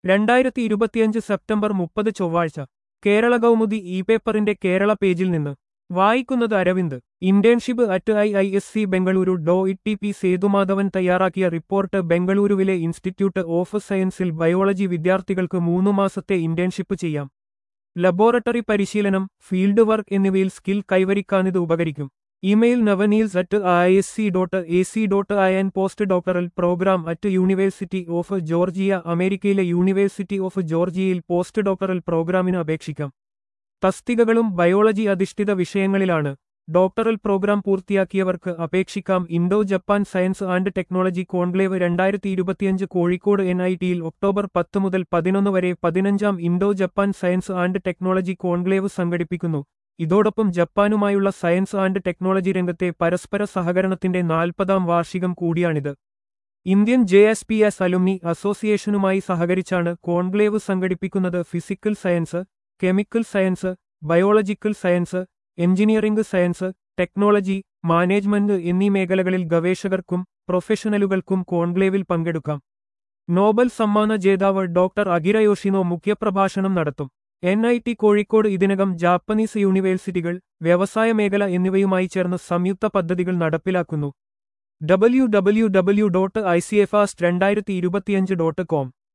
രണ്ടായിരത്തി ഇരുപത്തിയഞ്ച് സെപ്റ്റംബർ മുപ്പത് ചൊവ്വാഴ്ച കേരള കൗമുദി ഇ പേപ്പറിന്റെ കേരള പേജിൽ നിന്ന് വായിക്കുന്നത് Aravind internship at I I S C Bengaluru ഡോ ഇ ടി പി സേതുമാധവൻ തയ്യാറാക്കിയ റിപ്പോർട്ട് ബംഗളൂരുവിലെ ഇൻസ്റ്റിറ്റ്യൂട്ട് ഓഫ് സയൻസിൽ ബയോളജി വിദ്യാർത്ഥികൾക്ക് മൂന്നു മാസത്തെ ഇന്റേൺഷിപ്പ് ചെയ്യാം ലബോറട്ടറി പരിശീലനം ഫീൽഡ് വർക്ക് എന്നിവയിൽ സ്കിൽ കൈവരിക്കാനിത് ഉപകരിക്കും email Navaneels at I S C dot A C dot I and post doctoral program at university of Georgia അമേരിക്കയിലെ യൂണിവേഴ്സിറ്റി ഓഫ് ജോർജിയയിൽ പോസ്റ്റ് ഡോക്ടറൽ പ്രോഗ്രാമിന് അപേക്ഷിക്കാം തസ്തികകളും ബയോളജി അധിഷ്ഠിത വിഷയങ്ങളിലാണ് ഡോക്ടറൽ പ്രോഗ്രാം പൂർത്തിയാക്കിയവർക്ക് അപേക്ഷിക്കാം Indo Japan science and technology conclave രണ്ടായിരത്തി ഇരുപത്തിയഞ്ച് Kozhikode N I ടിയിൽ ഒക്ടോബർ പത്ത് മുതൽ പതിനൊന്ന് വരെ പതിനഞ്ചാം Indo Japan science and technology conclave സംഘടിപ്പിക്കുന്നു ഇതോടൊപ്പം ജപ്പാനുമായുള്ള സയൻസ് ആൻഡ് ടെക്നോളജി രംഗത്തെ പരസ്പര സഹകരണത്തിന്റെ നാൽപ്പതാം വാർഷികം കൂടിയാണിത് Indian J S P S alumni അസോസിയേഷനുമായി സഹകരിച്ചാണ് കോൺക്ലേവ് സംഘടിപ്പിക്കുന്നത് physical science chemical science biological science engineering science technology management എന്നീ മേഖലകളിൽ ഗവേഷകർക്കും പ്രൊഫഷണലുകൾക്കും കോൺക്ലേവിൽ പങ്കെടുക്കാം നോബൽ സമ്മാന ജേതാവ് ഡോക്ടർ അകിര യോഷിനോ മുഖ്യപ്രഭാഷണം നടത്തും എൻ ഐ ടി കോഴിക്കോട് ഇതിനകം ജാപ്പനീസ് യൂണിവേഴ്സിറ്റികൾ വ്യവസായ മേഖല എന്നിവയുമായി ചേർന്ന് സംയുക്ത പദ്ധതികൾ നടപ്പിലാക്കുന്നു W W W dot I C F ആസ്റ്റ് രണ്ടായിരത്തി ഇരുപത്തിയഞ്ച് ഡോട്ട് കോം